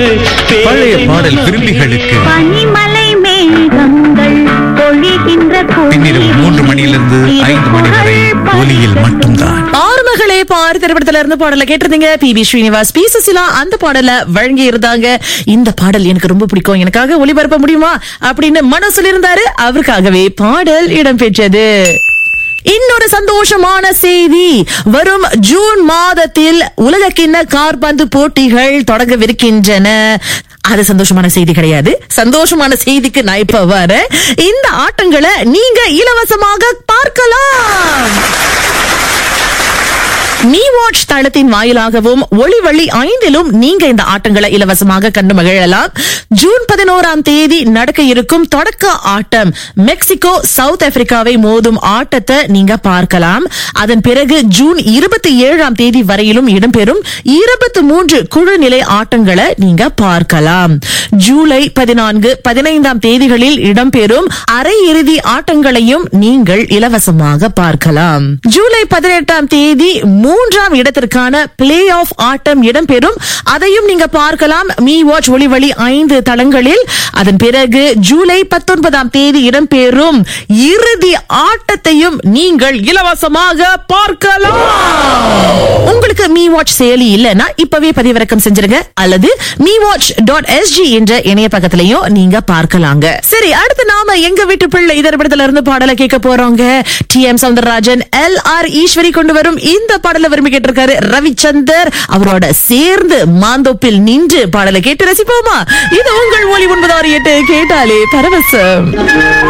பழைய பாடல் விரும்பிகளுக்கு பனிமலை மேகங்கள் பொழிகின்ற பின்னிரவு மூன்று மணியிலிருந்து ஐந்து மணி வரை ஒலியில் மட்டும்தான் ஆறுமகளே பார் திரைப்படத்துல இருந்து பாடல கேட்டிருந்தீங்க P B Srinivas P Susheela அந்த பாடல வழங்கி இருந்தாங்க இந்த பாடல் எனக்கு ரொம்ப பிடிக்கும் எனக்காக ஒளிபரப்ப முடியுமா அப்படின்னு மனசுல இருந்தாரு அவருக்காகவே பாடல் இடம்பெற்றது இன்னொரு சந்தோஷமான செய்தி வரும் ஜூன் மாதத்தில் உலகக்கிண்ண கார்பந்து போட்டிகள் தொடங்கவிருக்கின்றன அது சந்தோஷமான செய்தி கிடையாது சந்தோஷமான செய்திக்கு நான் இப்ப வரேன் இந்த ஆட்டங்களை நீங்க இலவசமாக பார்க்கலாம் மீ வாட்ச் தளத்தின் வாயிலாகவும் ஒளிவழி ஐந்திலும் நீங்க இந்த ஆட்டங்களை இலவசமாக கண்டு மகிழலாம் ஜூன் பதினோராம் தேதி நடக்க இருக்கும் தொடக்க ஆட்டம் மெக்சிகோ சவுத் ஆப்பிரிக்காவை மோதும் ஆட்டத்தை நீங்க பார்க்கலாம் அதன் பிறகு ஜூன் இருபத்தி ஏழாம் தேதி வரையிலும் இடம்பெறும் இருபத்தி மூன்று குழு நிலை ஆட்டங்களை நீங்க பார்க்கலாம் ஜூலை பதினான்கு பதினைந்தாம் தேதிகளில் இடம்பெறும் அரை இறுதி ஆட்டங்களையும் நீங்கள் இலவசமாக பார்க்கலாம் ஜூலை பதினெட்டாம் தேதி மூன்றாம் இடத்திற்கான பிளே ஆஃப் ஆட்டம் இடம்பெறும் அதையும் நீங்க பார்க்கலாம் மீ வாட்ச் ஒளிவழி ஐந்து தளங்களில் அதன் பிறகு ஜூலை பத்தொன்பதாம் தேதி இடம்பெறும் இறுதி ஆட்டத்தையும் நீங்கள் இலவசமாக பார்க்கலாம் உங்களுக்கு மீ வாட்ச் செயலி இல்லைன்னா இப்பவே பதிவிறக்கம் செஞ்சிருங்க அல்லது மீ வாட்ச் டாட் எஸ்ஜி என்ற இணைய பக்கத்திலையும் நீங்க பார்க்கலாங்க சரி அடுத்து நாம எங்க வீட்டு பிள்ளை இதர படத்துல இருந்து பாடலை கேட்க போறோங்க T M Soundararajan L R Eswari கொண்டு வரும் இந்த பாடலை விரும்பி கேட்டிருக்காரு ரவிச்சந்தர் அவரோட சேர்ந்து மாந்தோப்பில் நின்று பாடலை கேட்டு ரசிப்போமா இது உங்கள் ஒளி ஒன்பது ஆறு எட்டு கேட்டாலே பரவசம்